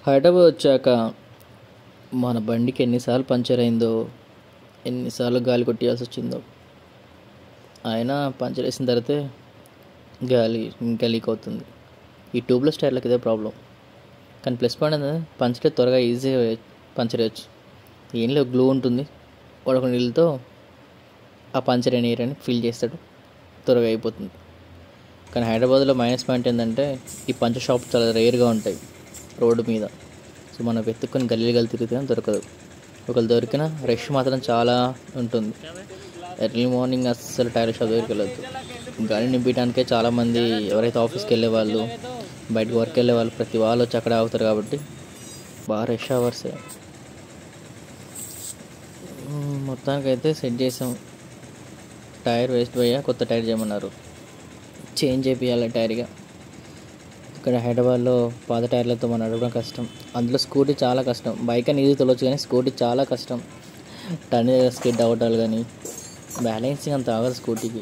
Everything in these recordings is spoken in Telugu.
హైదరాబాద్ వచ్చాక మన బండికి ఎన్నిసార్లు పంచర్ అయిందో ఎన్నిసార్లు గాలి కొట్టియాల్సి వచ్చిందో అయినా పంచర్ వేసిన తర్వాతే గాలి ఇంకా లీక్ అవుతుంది ఈ ట్యూబ్లెస్ టైర్లకు ఇదే ప్రాబ్లం కానీ ప్లస్ పాయింట్ ఏంటంటే పంచర్ త్వరగా ఈజీగా పంచర్ వేయచ్చు ఏం లేదు గ్లూ ఉంటుంది వాడు నీళ్ళతో ఆ పంచర్ అయిన ఏరియాని ఫిల్ చేస్తాడు త్వరగా అయిపోతుంది కానీ హైదరాబాద్లో మైనస్ పాయింట్ ఏంటంటే ఈ పంచర్ షాప్ చాలా రేర్గా ఉంటాయి రోడ్డు మీద సో మనం వెతుక్కొని గల్లీ గల్లి తిరిగితే దొరకదు ఒకవేళ దొరికిన రష్ మాత్రం చాలా ఉంటుంది ఎర్లీ మార్నింగ్ అస్సలు టైర్ షాప్ దగ్గరికి వెళ్ళొద్దు గాలి నింపించడానికే చాలామంది ఎవరైతే ఆఫీస్కి వెళ్ళే వాళ్ళు బయటకు వర్క్ వెళ్ళే వాళ్ళు ప్రతి వాళ్ళు వచ్చి అక్కడ ఆగుతారు కాబట్టి బాగా రష్ అవర్సే మొత్తానికి అయితే సెట్ చేసాం టైర్ వేస్ట్ పోయా కొత్త టైర్ చేయమన్నారు చేంజ్ చేయాలి టైర్గా ఇక్కడ హైదరాబాద్లో పాత టైర్లతో మనం నడవడం కష్టం అందులో స్కూటీ చాలా కష్టం బైక్ అని ఈజీ తొలవచ్చు కానీ స్కూటీ చాలా కష్టం టర్న్ స్కిడ్ అవటాలు కానీ బ్యాలెన్సింగ్ అంత ఆగదు స్కూటీకి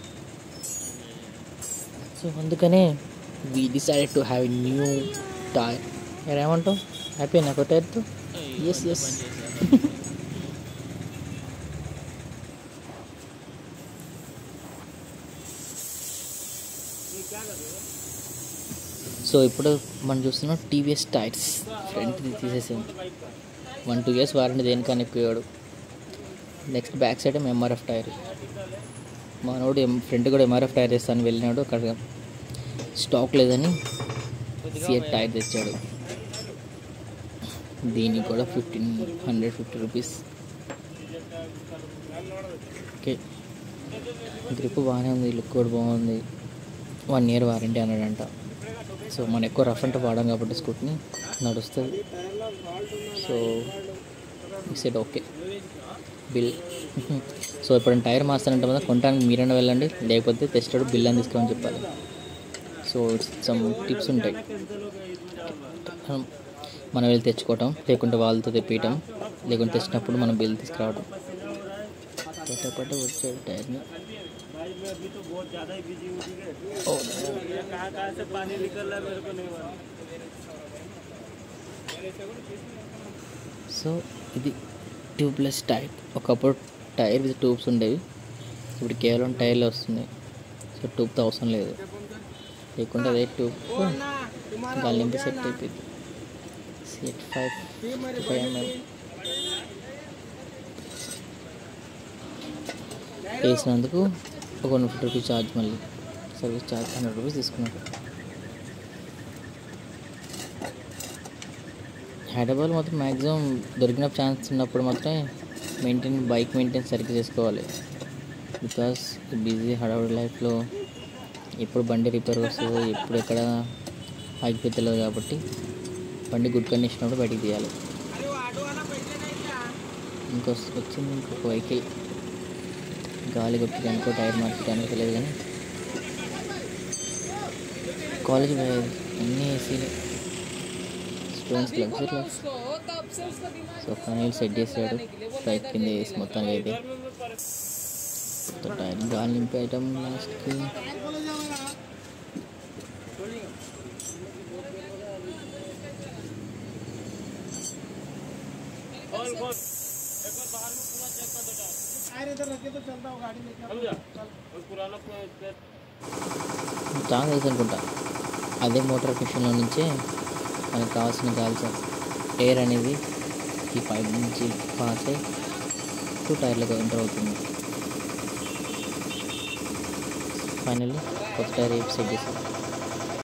సో అందుకనే we decided to have new tyre ఏమంటావు హ్యాపీ నాకు టైర్తో ఎస్ ఎస్ సో ఇప్పుడు మనం చూస్తున్నాం టీవీఎస్ టైర్స్ ఫ్రంట్ తీసేసాం వన్ టూ ఇయర్స్ వారంటీ దేనికని ఎక్కివాడు నెక్స్ట్ బ్యాక్ సైడ్ ఏమో ఎంఆర్ఎఫ్ టైర్ మనోడు ఎం ఫ్రంట్ కూడా ఎంఆర్ఎఫ్ టైర్ వేస్తాను వెళ్ళినాడు అక్కడ స్టాక్ లేదని సిఎట్ టైర్ తెచ్చాడు దీనికి కూడా fifteen hundred fifty rupees okay grip బాగానే ఉంది లుక్ కూడా బాగుంది వన్ ఇయర్ వారంటీ అన్నాడంట సో మనం ఎక్కువ రఫ్ అండ్ వాడాం కాబట్టి స్కూట్ని నడుస్తుంది so set okay bill so ఇప్పుడు టైర్ మాస్తానంటే మాత్రం కొనడానికి మీరైనా వెళ్ళండి లేకపోతే తెస్తాడు బిల్ అని తీసుకురని చెప్పాలి సో ఇట్స్ సమ్ టిప్స్ ఉంటాయి మనం వెళ్ళి తెచ్చుకోవటం లేకుంటే వాళ్ళతో తెప్పియటం లేకుంటే తెచ్చినప్పుడు మనం బిల్ తీసుకురావడం పట్ట వచ్చాడు టైర్ని సో ఇది ట్యూబ్లెస్ టైర్ ఒకప్పుడు టైర్ విత్ ట్యూబ్స్ ఉండేవి ఇప్పుడు కేవలం టైర్లు వస్తున్నాయి సో ట్యూబ్తో అవసరం లేదు లేకుంటే అదే ట్యూబ్ గాలి నింపి సెట్ అయిపోయింది సెట్ ఫైవ్ ఫైవ్ ఎంఎం వేసినందుకు ఒక వన్ ఫిఫ్టీ రూపీస్ ఛార్జ్ మళ్ళీ సర్వీస్ ఛార్జ్ హండ్రెడ్ రూపీస్ తీసుకున్నాడు హైదరాబాద్ మాత్రం మ్యాక్సిమం దొరికిన ఛాన్స్ ఉన్నప్పుడు మాత్రమే మెయింటైన్ బైక్ మెయింటైన్ సరిగ్గా చేసుకోవాలి బికాస్ బిజీ హడావుడి లైఫ్లో ఎప్పుడు బండి రిపేర్ వస్తుందో ఎప్పుడు ఎక్కడ ఆగిపోతే తెలియదు కాబట్టి బండి గుడ్ కండిషన్ కూడా బయటికి తీయాలి ఇంకో వచ్చింది ఇంకొక వెహికల్ గాలి కొట్టడానికో టైర్ మార్చడానికి తెలియదు కానీ కాలేజ్ అన్నీ ఏసీలే students luxury life so final set చేసాడు బైక్ కింద వేసి మొత్తానికి అయితే టైర్ గాలి నింపి ఐటమ్ లాస్ట్కి చాలా తెలుసు అనుకుంటా అదే మోటార్ మిషన్లో నుంచే మనకు కావాల్సిన గాలి ఎయిర్ అనేది ఈ పైప్ నుంచి పాస్ అయి టూ టైర్లకు ఎంటర్ అవుతుంది ఫైనల్లీ కొత్త టైర్ సెట్ చేసాం